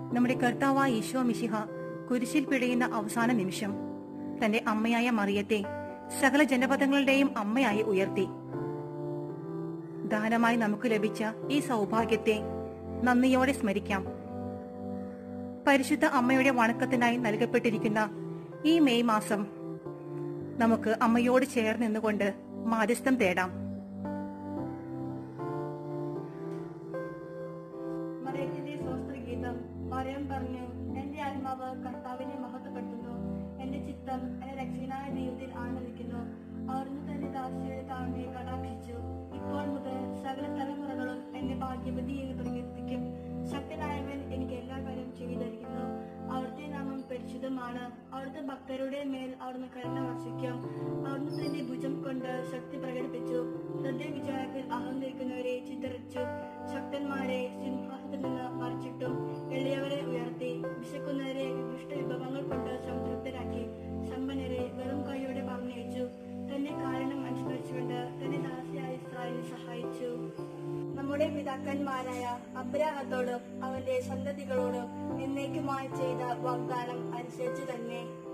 നമ്മുടെ കർത്താവായ ഈശോ മിശിഹ കുരിശിൽ പിഴയുന്ന അവസാന നിമിഷം തന്റെ അമ്മയായ മറിയത്തെ സകല ജനപദങ്ങളുടെയും അമ്മയായി ഉയർത്തി ദാനമായി നമുക്ക് ലഭിച്ച ഈ സൗഭാഗ്യത്തെ നന്ദിയോടെ സ്മരിക്കാം പരിശുദ്ധ അമ്മയുടെ വണക്കത്തിനായി നൽകപ്പെട്ടിരിക്കുന്ന ഈ മെയ് മാസം നമുക്ക് അമ്മയോട് ചേർന്ന് നിന്നുകൊണ്ട് മാധ്യസ്ഥം തേടാം മറിയത്തിന്റെ സ്വസ്ത്രഗീതം മറിയം പറഞ്ഞു എന്റെ ആത്മാവ് കർത്താവിനെ മഹത്വപ്പെടുത്തുന്നു എന്റെ ചിത്തം എന്റെ രക്ഷകനായ ദൈവത്തിൽ ആനന്ദിക്കുന്നു അവിടുന്ന് തന്റെ ദാസിയുടെ താഴ്മയെ കടാക്ഷിച്ചു ഇപ്പോൾ മുതൽ സകല തലമുറകളും എന്നെ ഭാഗ്യവതി എന്ന് പ്രകീർത്തിക്കും ശക്തനായവൻ എനിക്ക് എല്ലാ കാര്യം ചെയ്തിരിക്കുന്നു അവിടുത്തെ നാമം പരിശുദ്ധമാണ് അവിടുത്തെ ഭക്തരുടെ മേൽ അവിടുന്ന് കരുണ വർഷിക്കും അവിടുന്ന് തന്റെ ഭുജം കൊണ്ട് ശക്തി പ്രകടിപ്പിച്ചു ഹൃദയവിചാരത്തിൽ അഹങ്കരിക്കുന്നവരെ ചിതറിച്ചു ശക്തന്മാരെ സിംഹാസനത്തിൽ നിന്ന് മറിച്ചിട്ടും എളിയവരെ ഉയർത്തി വിശക്കുന്നവരെ വിശിഷ്ട വിഭവങ്ങൾ കൊണ്ട് സംതൃപ്തരാക്കി സമ്പന്നരെ വെറും കൈയോടെ പറഞ്ഞയച്ചു തന്റെ കാരണം അനുസ്മരിച്ചുകൊണ്ട് തന്റെ ദാസിയായ ഇസ്രായേലിനെ സഹായിച്ചു നമ്മുടെ പിതാക്കന്മാരായ അബ്രാഹത്തോടും അവന്റെ സന്തതികളോടും എന്നേക്കുമായി ചെയ്ത വാഗ്ദാനം അനുസരിച്ച് തന്നെ